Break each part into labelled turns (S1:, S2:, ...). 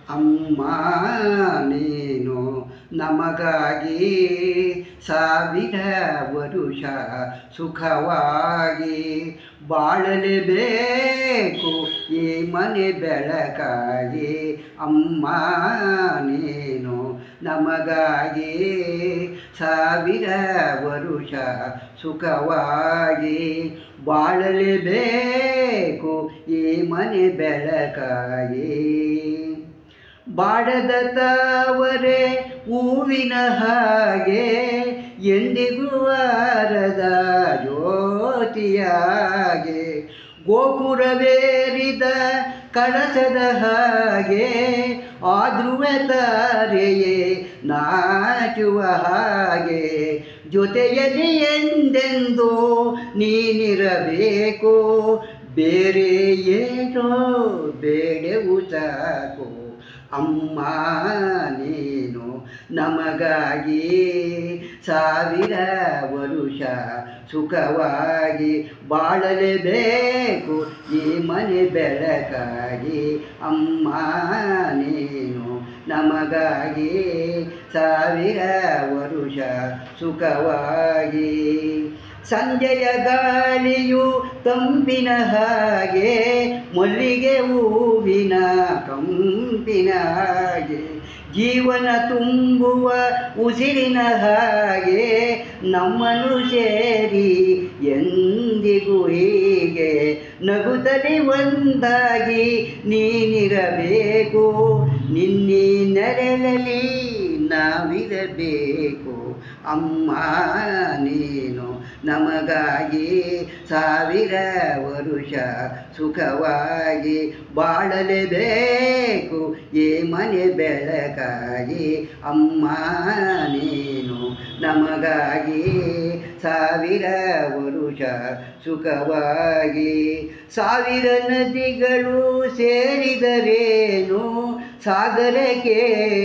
S1: ಅಮ್ಮ ನೀನು ನಮಗಾಗಿ ಸಾವಿರ ವರುಷ ಸುಖವಾಗಿ ಬಾಳಲೇಬೇಕು ಈ ಮನೆ ಬೆಳಕಾಗಿ ಅಮ್ಮ ನೀನು ನಮಗಾಗಿ ಸಾವಿರ ವರುಷ ಸುಖವಾಗಿ ಬಾಳಲೇಬೇಕು ಈ ಮನೆ ಬೆಳಕಾಗಿ ಬಾಡದ ತಾವರೆ ಹೂವಿನ ಹಾಗೆ ಎಂದಿಗೂ ವಾರದ ಜ್ಯೋತಿಯಾಗೆ ಗೋಪುರವೇರಿದ ಕಳಸದ ಹಾಗೆ ಆದ್ರುವ ತಾರೆಯೇ ನಾಚುವ ಹಾಗೆ ಜೊತೆಯಲ್ಲಿ ಎಂದೆಂದು ನೀನಿರಬೇಕು ಬೇರೆ ಏನೋ ಬೇಡವು ಸಾಕು ಅಮ್ಮ ನೀನು ನಮಗಾಗಿ ಸಾವಿರ ವರುಷ ಸುಖವಾಗಿ ಬಾಳಲೇಬೇಕು ಈ ಮನೆ ಬೆಳಕಾಗಿ ಅಮ್ಮ ನೀನು ನಮಗಾಗಿ ಸಾವಿರ ವರುಷ ಸುಖವಾಗಿ ಸಂಜೆಯ ಗಾಳಿಯು ತಂಪಿನ ಹಾಗೆ ಮಲ್ಲಿಗೆ ಹೂವಿನ ಕಂಪಿನ ಹಾಗೆ ಜೀವನ ತುಂಬುವ ಉಸಿರಿನ ಹಾಗೆ ನಮ್ಮನ್ನು ಸೇರಿ ಎಂದಿಗೂ ಹೀಗೆ ನಗುತ್ತಲೇ ಒಂದಾಗಿ ನೀನಿರಬೇಕು ನಿನ್ನೆ ನೆರಳಲಿ ನಾವಿರಬೇಕು ಅಮ್ಮ ನೀನು ನಮಗಾಗಿ ಸಾವಿರ ವರುಷ ಸುಖವಾಗಿ ಬಾಳಲೇಬೇಕು ಈ ಮನೆ ಬೆಳಕಾಗಿ ಅಮ್ಮ ನೀನು ನಮಗಾಗಿ ಸಾವಿರ ವರುಷ ಸುಖವಾಗಿ ಸಾವಿರ ನದಿಗಳು ಸೇರಿದರೇನು ಸಾಗರಕ್ಕೆ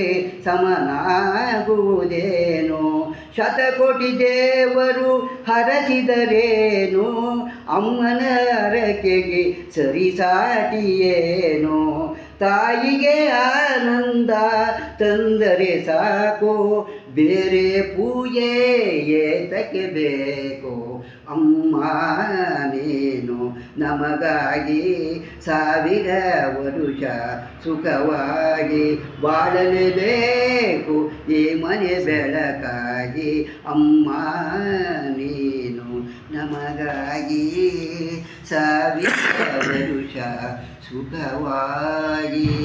S1: ಸಮನಾಗುವುದೇನು ಶತಕೋಟಿ ದೇವರು ಹರಸಿದರೇನು ಅಮ್ಮನ ಹರಕೆಗೆ ಸರಿಸಾಟಿಯೇನು ತಾಯಿಗೆ ಆನಂದ ತಂದರೆ ಸಾಕು ಬೇರೆ ಪೂಜೆ ಏತಕ್ಕೆ ಬೇಕು ಅಮ್ಮ ನೀನು ನಮಗಾಗಿ ಸಾವಿರ ವರುಷ ಸುಖವಾಗಿ ಬಾಳಲೇಬೇಕು ಈ ಮನೆ ಬೆಳಕಾಗಿ ಅಮ್ಮ ನೀನು ನಮಗಾಗಿ ಸಾವಿರ ವರುಷ ಸುಖವಾಗಿ